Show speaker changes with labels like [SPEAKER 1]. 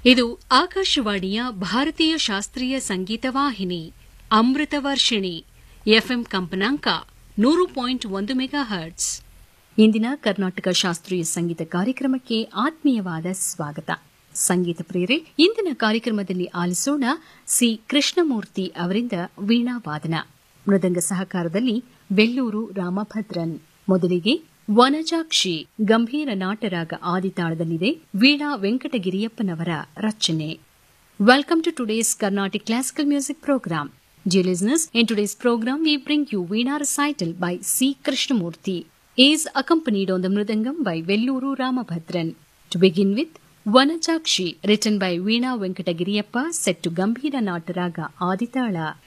[SPEAKER 1] ಇದು ಆಕಾಶವಾಣಿಯ ಭಾರತೀಯ ಶಾಸ್ತ್ರೀಯ ಸಂಗೀತ ವಾಹಿನಿ ಅಮೃತ ವರ್ಷಿಣಿ ಎಫ್ಎಂ ಕಂಪನಾಂಕ ನೂರು ಪಾಯಿಂಟ್ ಒಂದು ಮೆಗಾ ಹರ್ಟ್ಸ್ ಇಂದಿನ ಕರ್ನಾಟಕ ಶಾಸ್ತ್ರೀಯ ಸಂಗೀತ ಕಾರ್ಯಕ್ರಮಕ್ಕೆ ಆತ್ಮೀಯವಾದ ಸ್ವಾಗತ ಸಂಗೀತ ಪ್ರಿಯರೇ ಇಂದಿನ ಕಾರ್ಯಕ್ರಮದಲ್ಲಿ ಆಲಿಸೋಣ ಸಿ ಕೃಷ್ಣಮೂರ್ತಿ ಅವರಿಂದ ವೀಣಾ ವಾದನ ಮೃದಂಗ ಸಹಕಾರದಲ್ಲಿ ಬೆಳ್ಳೂರು ರಾಮಭದ್ರನ್ ಮೊದಲಿಗೆ ವನಜಾಕ್ಷಿ ಗಂಭೀರ ನಾಟರಾಗ ಆದಿತಾಳದಲ್ಲಿದೆ ವೀಣಾ ವೆಂಕಟಗಿರಿಯಪ್ಪನವರ ರಚನೆ welcome to today's Carnatic classical music programme Dear listeners, in today's program we bring you Veena recital by C. Krishnamurti. He is accompanied on the Mridangam by Velluru Ramabhadran. To begin with, Vanajakshi, written by Veena Venkatagiriyappa, set to Gambhira Nataraga Aditala.